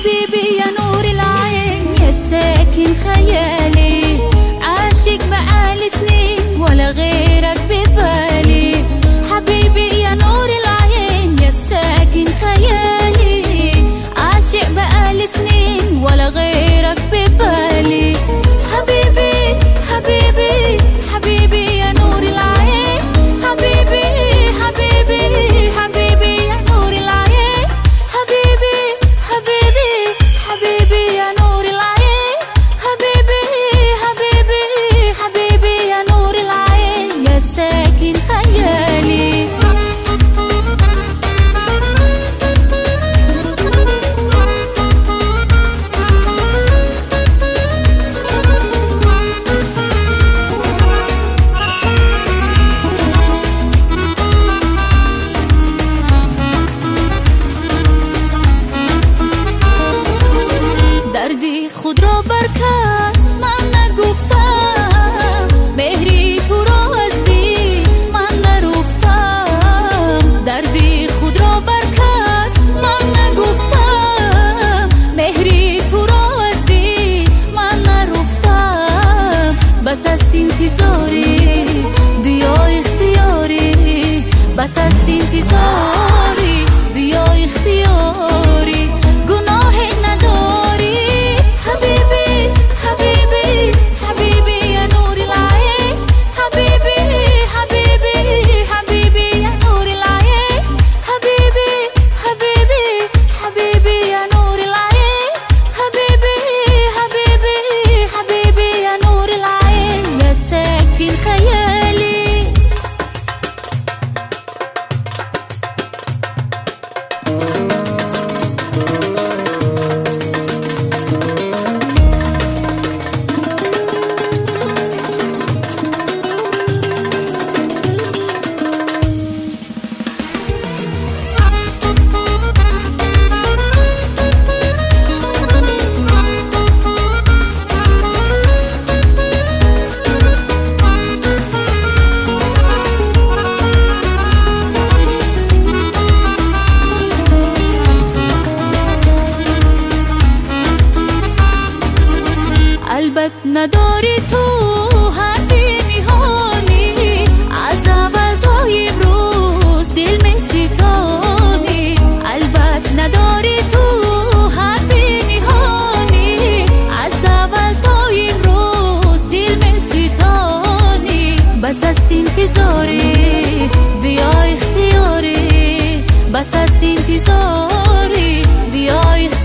حبيبي يا نور العين يا ساكن خيالي عاشق بقالي سنين ولا غيرك ببالي حبيبي يا نور العين يا ساكن خيالي عاشق بقالي سنين ولا غيرك ببالي حبيبي حبيبي حبيبي يا نور العين حبيبي حبيبي حبيبي يا نور العين حبيبي حبيبي حبيبي يا نور العين حبيبي حبيبي حبيبي يا نور العين يا ساكن خيالي دردی خود را برکس من نگفتم مهری تو را از دی من نرفتم دردی خود را برکس من نگفتم مهری تو را از دی من نرفتم بس است انتظاری بیا اختیاری بس است انتظاری بیا اختیاری گناه نداری حبیبی حبیبی حبیبی یا نور العین حبیبی حبیبی حبیبی یا نور العین حبیبی حبیبی حبیبی یا نور العین حبیبی حبیبی حبیبی یا نور العین یا ساکن خیالی قلبت نداری تو حرفی میهانی از اول تا امروز دل می ستانی قلبت نداری تو حرفی میهانی از اول تا امروز دل می ستانی بس است انتظاری بیا اختیاری بس است انتظاری بیا اختیاری